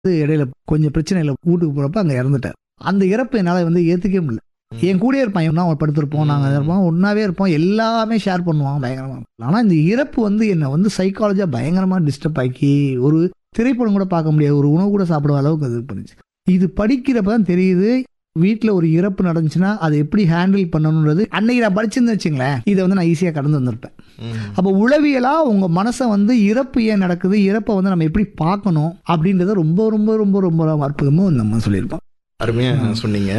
வந்து இடையில கொஞ்சம் பிரச்சனையில வீட்டுக்கு போறப்ப அங்க இறந்துட்டார் அந்த இறப்பு என்னால வந்து ஏத்துக்கவே முடியல என் கூடயே இருப்பான் இவனா அவன் படுத்திருப்போம் நாங்க இருப்போம் ஒன்னாவே இருப்போம் எல்லாமே ஷேர் பண்ணுவான் பயங்கரமா ஆனா இந்த இறப்பு வந்து என்னை வந்து சைக்காலஜியா பயங்கரமா டிஸ்டர்ப் ஆக்கி ஒரு திரைப்படம் கூட பார்க்க முடியாது ஒரு உணவு கூட சாப்பிடுற அளவுக்கு அது பண்ணுச்சு இது படிக்கிறப்ப தான் தெரியுது வீட்டில் ஒரு இறப்பு நடந்துச்சுன்னா அதை எப்படி ஹேண்டில் பண்ணணுன்றது அன்னைக்கு நான் படிச்சிருந்து வச்சுங்களேன் இதை வந்து நான் ஈஸியாக கடந்து வந்திருப்பேன் அப்போ உளவியலா உங்க மனசை வந்து இறப்பு ஏன் நடக்குது இறப்பை வந்து நம்ம எப்படி பார்க்கணும் அப்படின்றத ரொம்ப ரொம்ப ரொம்ப ரொம்ப அற்புதமும் நம்ம சொல்லியிருப்போம் அருமையா சொன்னீங்க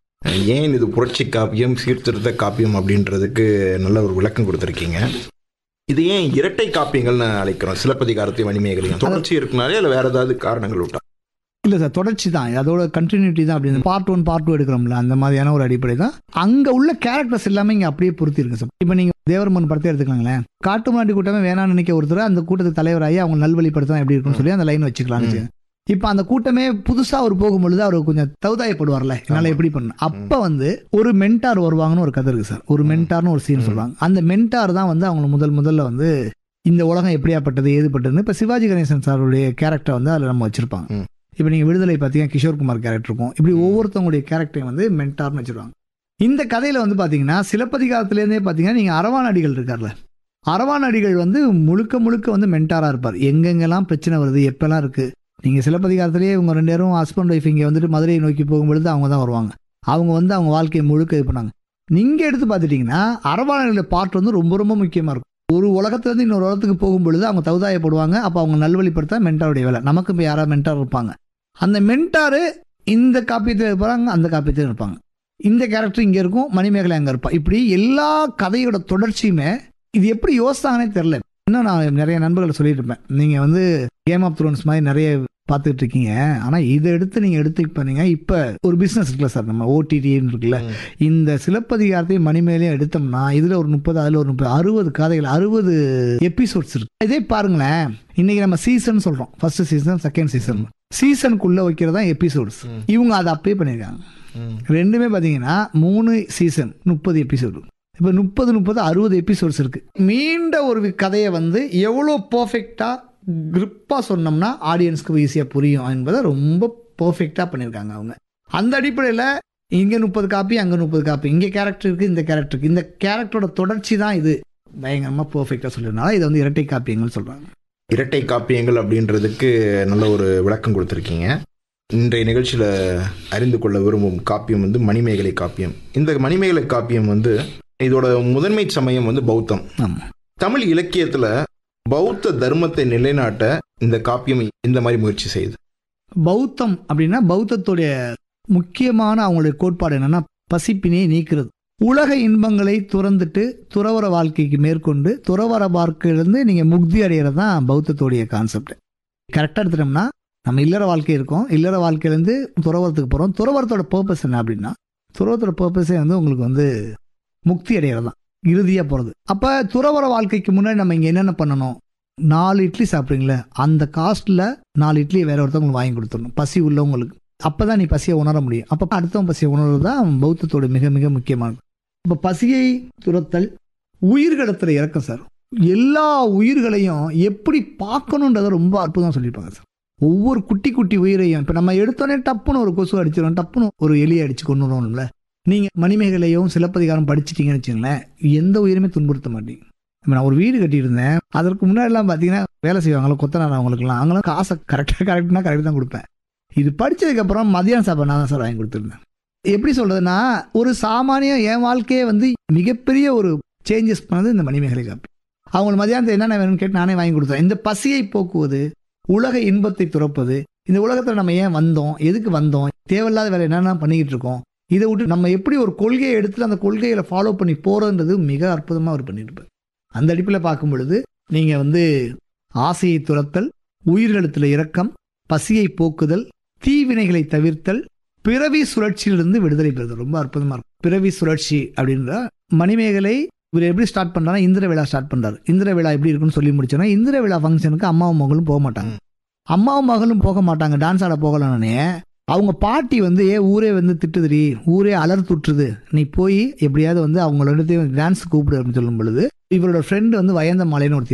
ஏன் இது புரட்சி காப்பியம் சீர்திருத்த காப்பியம் அப்படின்றதுக்கு நல்ல ஒரு விளக்கம் கொடுத்துருக்கீங்க இது ஏன் இரட்டை காப்பியங்கள்னு அழைக்கிறோம் சிலப்பதிகாரத்தையும் மணிமேகலையும் தொடர்ச்சி இருக்குனாலே இல்லை வேற ஏதாவது காரணங்கள் விட்டா இல்ல சார் தொடர்ச்சி தான் அதோட கண்டினியூட்டி தான் அப்படின்னு பார்ட் ஒன் பார்ட் டூ எடுக்கிறோம்ல அந்த மாதிரியான ஒரு அடிப்படை தான் அங்க உள்ள கேரக்டர்ஸ் எல்லாமே இங்க அப்படியே பொருத்தி இருக்கு சார் இப்போ நீங்க தேவர்மன் படத்தை எடுத்துக்கலாங்களேன் காட்டு முன்னாடி கூட்டமே வேணாம்னு நினைக்க ஒருத்தர் அந்த கூட்டத்துக்கு தலைவராகி அவங்க நல்வழிப்படுத்தினா எப்படி இருக்கும்னு சொல்லி அந்த லைன் வச்சுக்கலாம்னு இப்ப அந்த கூட்டமே புதுசா அவர் போகும்பொழுது அவர் கொஞ்சம் தௌதாயப்படுவார்ல என்னால எப்படி பண்ண அப்ப வந்து ஒரு மென்டார் வருவாங்கன்னு ஒரு கதை இருக்கு சார் ஒரு மென்டார்னு ஒரு சீன் சொல்லுவாங்க அந்த மென்டார் தான் வந்து அவங்க முதல் முதல்ல வந்து இந்த உலகம் எப்படியாப்பட்டது ஏதுப்பட்டதுன்னு இப்ப சிவாஜி கணேசன் சாருடைய கேரக்டர் வந்து அதுல நம்ம வச்சிருப்பாங்க ம். இப்ப நீங்க விடுதலை பார்த்தீங்கன்னா கிஷோர்குமார் கேரக்டர் இருக்கும் இப்படி ஒவ்வொருத்தவங்களுடைய கேரக்டரையும் வந்து மென்டார்னு வச்சிருவாங்க இந்த கதையில வந்து பாத்தீங்கன்னா சிலப்பதிகாரத்திலேருந்தே பாத்தீங்கன்னா நீங்க அரவானடிகள் இருக்கார்ல அரவானடிகள் வந்து முழுக்க முழுக்க வந்து மென்டாரா இருப்பார் எங்கெங்கெல்லாம் பிரச்சனை வருது எப்பெல்லாம் இருக்கு நீங்க சிலப்பதிகாரத்திலேயே இவங்க ரெண்டு பேரும் ஹஸ்பண்ட் ஒய்ஃப் இங்க வந்துட்டு மதுரையை நோக்கி போகும்பொழுது அவங்க தான் வருவாங்க அவங்க வந்து அவங்க வாழ்க்கையை முழுக்க இது பண்ணாங்க நீங்க எடுத்து பார்த்துட்டீங்கன்னா அரவானடிகளோட பார்ட் வந்து ரொம்ப ரொம்ப முக்கியமா இருக்கும் ஒரு உலகத்துல இருந்து இன்னொரு உலகத்துக்கு போகும்பொழுது அவங்க தகுதாயப்படுவாங்க அப்போ அவங்க நல்வழிப்படுத்த மென்டாருடைய வேலை நமக்கு இப்போ யாராவது மென்டார் இருப்பாங்க அந்த மென்டாரு இந்த காப்பியத்தில் இருப்பாங்க அந்த காப்பியத்தில் இருப்பாங்க இந்த கேரக்டர் இங்க இருக்கும் மணிமேகலை அங்க இருப்பா இப்படி எல்லா கதையோட தொடர்ச்சியுமே இது எப்படி யோசித்தாங்கன்னே தெரியல இன்னும் நான் நிறைய நண்பர்களை சொல்லிட்டு இருப்பேன் நீங்க வந்து கேம் ஆஃப் த்ரோன்ஸ் மாதிரி நிறைய பார்த்துட்டு இருக்கீங்க ஆனா இதை எடுத்து நீங்க எடுத்து பண்ணீங்க இப்ப ஒரு பிசினஸ் இருக்குல்ல சார் நம்ம ஓடிடின்னு இருக்குல்ல ம். இந்த சிலப்பதிகாரத்தையும் மணிமேலையும் எடுத்தோம்னா இதுல ஒரு முப்பது அதுல ஒரு முப்பது அறுபது கதைகள் அறுபது எபிசோட்ஸ் இருக்கு இதே பாருங்களேன் இன்னைக்கு நம்ம சீசன் சொல்றோம் ஃபர்ஸ்ட் சீசன் செகண்ட் சீசன் சீசனுக்குள்ள வைக்கிறதா எபிசோட்ஸ் ம். இவங்க அதை அப்படியே பண்ணியிருக்காங்க ம். ரெண்டுமே பார்த்தீங்கன்னா மூணு சீசன் முப்பது எபிசோடு இப்போ முப்பது முப்பது அறுபது எபிசோட்ஸ் இருக்கு மீண்ட ஒரு கதையை வந்து எவ்வளோ பர்ஃபெக்டாக கிரிப்பாக சொன்னோம்னா ஆடியன்ஸ்க்கு ஈஸியாக புரியும் என்பதை ரொம்ப பர்ஃபெக்டாக பண்ணியிருக்காங்க அவங்க அந்த அடிப்படையில் இங்கே முப்பது காப்பி அங்கே முப்பது காப்பி இங்கே கேரக்டர் இருக்குது இந்த கேரக்டர் இருக்குது இந்த கேரக்டரோட தொடர்ச்சி தான் இது பயங்கரமாக பர்ஃபெக்டாக சொல்லியிருந்தால இதை வந்து இரட்டை காப்பியங்கள் சொல்கிறாங்க இரட்டை காப்பியங்கள் அப்படின்றதுக்கு நல்ல ஒரு விளக்கம் கொடுத்துருக்கீங்க இன்றைய நிகழ்ச்சியில் அறிந்து கொள்ள விரும்பும் காப்பியம் வந்து மணிமேகலை காப்பியம் இந்த மணிமேகலை காப்பியம் வந்து இதோட முதன்மை சமயம் வந்து பௌத்தம் ஆமாம் தமிழ் இலக்கியத்துல பௌத்த தர்மத்தை நிலைநாட்ட இந்த காப்பியம் இந்த மாதிரி முயற்சி செய்யுது பௌத்தம் அப்படின்னா பௌத்தத்துடைய முக்கியமான அவங்களுடைய கோட்பாடு என்னன்னா பசிப்பினையை நீக்கிறது உலக இன்பங்களை துறந்துட்டு துறவர வாழ்க்கைக்கு மேற்கொண்டு துறவர வாழ்க்கையிலிருந்து நீங்க முக்தி அடைகிறது தான் பௌத்தத்துடைய கான்செப்ட் கரெக்டாக எடுத்துட்டோம்னா நம்ம இல்லற வாழ்க்கை இருக்கோம் இல்லற வாழ்க்கையிலேருந்து துறவரத்துக்கு போகிறோம் துறவரத்தோட பர்பஸ் என்ன அப்படின்னா துறவரத்தோட பர்பஸே வந்து உங்களுக்கு வந்து முக்தி அடைகிறது தான் இறுதியாக போகிறது அப்போ துறவர வாழ்க்கைக்கு முன்னாடி நம்ம இங்கே என்னென்ன பண்ணணும் நாலு இட்லி சாப்பிட்றீங்களே அந்த காஸ்ட்டில் நாலு இட்லி வேற ஒருத்தவங்களுக்கு வாங்கி கொடுத்துடணும் பசி உள்ளவங்களுக்கு அப்போ தான் நீ பசியை உணர முடியும் அப்போ அடுத்தவன் பசியை உணர்றது தான் பௌத்தத்தோட மிக மிக முக்கியமானது இப்போ பசியை துரத்தல் உயிர்கடத்தில் இறக்கம் சார் எல்லா உயிர்களையும் எப்படி பார்க்கணுன்றதை ரொம்ப அற்புதம் சொல்லியிருப்பாங்க சார் ஒவ்வொரு குட்டி குட்டி உயிரையும் இப்போ நம்ம எடுத்தோடனே டப்புன்னு ஒரு கொசு அடிச்சிடும் டப்புன்னு ஒரு எலியை அடிச்சு கொண்டு வருவோம்ல நீங்கள் மணிமேகலையும் சிலப்பதிகாரம் படிச்சிட்டீங்கன்னு வச்சுங்களேன் எந்த உயிருமே துன்புறுத்த மாட்டீங்க இப்ப நான் ஒரு வீடு கட்டியிருந்தேன் அதற்கு முன்னாடிலாம் பார்த்தீங்கன்னா வேலை செய்வாங்களோ கொத்தனார் அவங்களுக்குலாம் அவங்களாம் காசை கரெக்டாக கரெக்ட்னா கரெக்ட் தான் கொடுப்பேன் இது படிச்சதுக்கப்புறம் மதியான சாப்பாடு நான் தான் சார் வாங்கி கொடுத்துருந்தேன் எப்படி சொல்றதுன்னா ஒரு சாமானிய என் வாழ்க்கையே வந்து மிகப்பெரிய ஒரு சேஞ்சஸ் பண்ணது இந்த மணிமேகலை காப்பி அவங்க மதியானத்தை என்னென்ன வேணும்னு கேட்டு நானே வாங்கி கொடுத்தேன் இந்த பசியை போக்குவது உலக இன்பத்தை துறப்பது இந்த உலகத்தில் நம்ம ஏன் வந்தோம் எதுக்கு வந்தோம் தேவையில்லாத வேலை என்னென்ன பண்ணிக்கிட்டு இருக்கோம் இதை விட்டு நம்ம எப்படி ஒரு கொள்கையை எடுத்துட்டு அந்த கொள்கைகளை ஃபாலோ பண்ணி போறதுன்றது மிக அற்புதமாக அவர் பண்ணியிருப்பார் அந்த அடிப்பில் பார்க்கும் பொழுது நீங்கள் வந்து ஆசையை துரத்தல் உயிரிழத்தில் இரக்கம் பசியை போக்குதல் தீவினைகளை தவிர்த்தல் பிறவி சுழற்சியிலிருந்து விடுதலை பெறுதல் ரொம்ப அற்புதமா இருக்கும் பிறவி சுழற்சி அப்படின்ற மணிமேகலை இவர் எப்படி ஸ்டார்ட் பண்றாரு இந்திர விழா ஸ்டார்ட் பண்றாரு இந்திர விழா எப்படி இருக்குன்னு சொல்லி முடிச்சோன்னா இந்திர விழா ஃபங்க்ஷனுக்கு அம்மாவும் மகளும் போக மாட்டாங்க அம்மாவும் மகளும் போக மாட்டாங்க டான்ஸ் ஆட போகலன்னே அவங்க பாட்டி வந்து ஏ ஊரே வந்து திட்டுதுடி ஊரே அலர் துட்டுது நீ போய் எப்படியாவது வந்து அவங்கள டான்ஸ் கூப்பிடு அப்படின்னு சொல்லும் பொழுது இவரோட ஃப்ரெண்டு வந்து வயந்த மாலைன்னு ஒருத்தி இருப்பா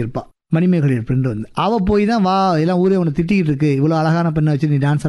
மணிமேகலையோட ஃப்ரெண்டு வந்து அவள் போய் தான் வா எல்லாம் ஊரே உன்னை திட்டிக்கிட்டு இருக்கு இவ்வளோ அழகான பெண்ணை வச்சு நீ டான்ஸ்